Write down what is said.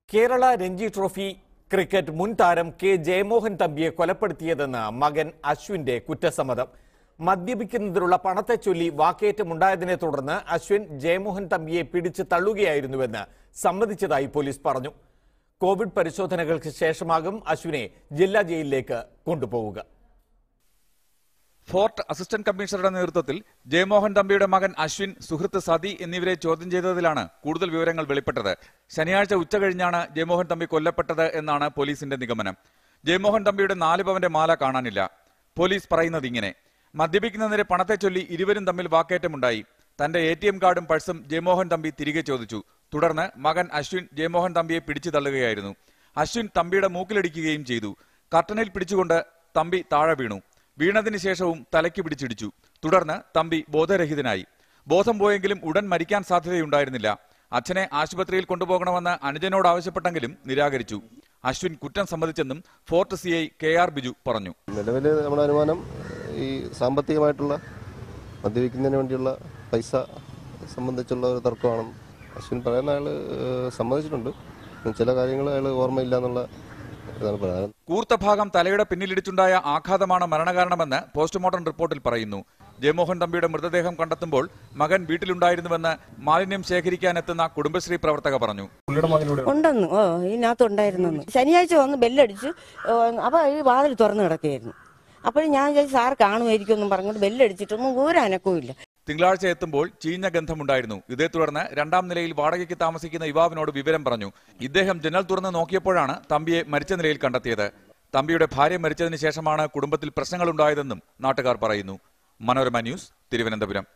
Kerala Ranji trophy cricket മുൻ താരം K Jayamohan തമ്പിയെ കൊലപ്പെടുത്തിയതെന്ന് മകൻ അശ്വിന്റെ കുറ്റസമ്മതം മദ്യപിക്കുന്നതിനുള്ള പണത്തെ ചൊല്ലി വാക്കേറ്റമുണ്ടായതിനെ തുടർന്ന് അശ്വിൻ ജയമോഹൻ തമ്പിയെ പിടിച്ച് തള്ളുകയായിരുന്നുവെന്ന് സമ്മതിച്ചതായി പോലീസ് പറഞ്ഞു കോവിഡ് പരിശോധനകൾക്ക് ശേഷമാകും അശ്വിനെ ജില്ലാ ജയിലിലേക്ക് കൊണ്ടുപോവുക ഫോർട്ട് അസിസ്റ്റന്റ് കമ്മീഷണറുടെ നേതൃത്വത്തിൽ ജയമോഹൻ തമ്പിയുടെ മകൻ അശ്വിൻ സുഹൃത്ത് സതി എന്നിവരെ ചോദ്യം ചെയ്തതിലാണ് കൂടുതൽ വിവരങ്ങൾ വെളിപ്പെട്ടത് ശനിയാഴ്ച ഉച്ചകഴിഞ്ഞാണ് ജയമോഹൻ തമ്പി കൊല്ലപ്പെട്ടത് എന്നാണ് പോലീസിന്റെ നിഗമനം ജയമോഹൻ തമ്പിയുടെ നാല് പവന്റെ മാല കാണാനില്ല പോലീസ് പറയുന്നത് ഇങ്ങനെ മദ്യപിക്കുന്നതിന് പണത്തെ ചൊല്ലി ഇരുവരും തമ്മിൽ വാക്കേറ്റമുണ്ടായി തന്റെ എ ടി എം കാർഡും പഴ്സും ജയമോഹൻ തമ്പി തിരികെ ചോദിച്ചു തുടർന്ന് മകൻ അശ്വിൻ ജയമോഹൻ തമ്പിയെ പിടിച്ചു തള്ളുകയായിരുന്നു അശ്വിൻ തമ്പിയുടെ മൂക്കിലടിക്കുകയും ചെയ്തു കർട്ടനിൽ പിടിച്ചുകൊണ്ട് തമ്പി താഴെ വീണു വീണതിന് ശേഷവും തലയ്ക്ക് പിടിച്ചിടിച്ചു തുടർന്ന് തമ്പി ബോധരഹിതനായി ബോധം പോയെങ്കിലും ഉടൻ മരിക്കാൻ സാധ്യതയുണ്ടായിരുന്നില്ല അച്ഛനെ ആശുപത്രിയിൽ കൊണ്ടുപോകണമെന്ന് അനുജനോട് ആവശ്യപ്പെട്ടെങ്കിലും നിരാകരിച്ചു അശ്വിൻ കുറ്റം സമ്മതിച്ചെന്നും fort C I K R Biju പറഞ്ഞു നിലവിൽ നമ്മുടെ അനുമാനം ഈ സാമ്പത്തികമായിട്ടുള്ള മദ്യപിക്കുന്നതിന് വേണ്ടിയുള്ള പൈസ സംബന്ധിച്ചുള്ള ഒരു തർക്കമാണ് അശ്വിൻ പറയുന്ന അയാൾ സമ്മതിച്ചിട്ടുണ്ട് ചില കാര്യങ്ങൾ അയാൾ ഓർമ്മയില്ല എന്നുള്ള ഇതാണ് പറയുന്നത് കൂർത്ത ഭാഗം തലയുടെ പിന്നിലിടിച്ചുണ്ടായ ആഘാതമാണ് മരണകാരണമെന്ന് പോസ്റ്റ്മോർട്ടം റിപ്പോർട്ടിൽ പറയുന്നു ജയമോഹൻ തമ്പിയുടെ മൃതദേഹം കണ്ടെത്തുമ്പോൾ മകൻ വീട്ടിലുണ്ടായിരുന്നുവെന്ന് മാലിന്യം ശേഖരിക്കാനെത്തുന്ന കുടുംബശ്രീ പ്രവർത്തക പറഞ്ഞു ഉണ്ടെന്ന് ഓ ഇതിനകത്ത് ഉണ്ടായിരുന്നെന്ന് ശനിയാഴ്ച വന്ന് ബെല്ലടിച്ച് അപ്പോൾ ഈ വാതിൽ തുറന്നു കിടക്കുകയായിരുന്നു അപ്പോഴും ഞാൻ വിചാരിച്ചു സാർ കാണുമായിരിക്കും എന്നും പറഞ്ഞുകൊണ്ട് ബെല്ലടിച്ചിട്ടൊന്നും ഒരു അനക്കവും ഇല്ല തിങ്കളാഴ്ച എത്തുമ്പോൾ ചീഞ്ഞ ഗന്ധമുണ്ടായിരുന്നു ഇതേ തുടർന്ന് രണ്ടാം നിലയിൽ വാടകയ്ക്ക് താമസിക്കുന്ന യുവാവിനോട് വിവരം പറഞ്ഞു ഇദ്ദേഹം ജനൽ തുറന്ന് നോക്കിയപ്പോഴാണ് തമ്പിയെ മരിച്ച നിലയിൽ കണ്ടെത്തിയത് തമ്പിയുടെ ഭാര്യ മരിച്ചതിന് ശേഷമാണ് കുടുംബത്തിൽ പ്രശ്നങ്ങളുണ്ടായതെന്നും നാട്ടുകാർ പറയുന്നു മനോരമ ന്യൂസ് തിരുവനന്തപുരം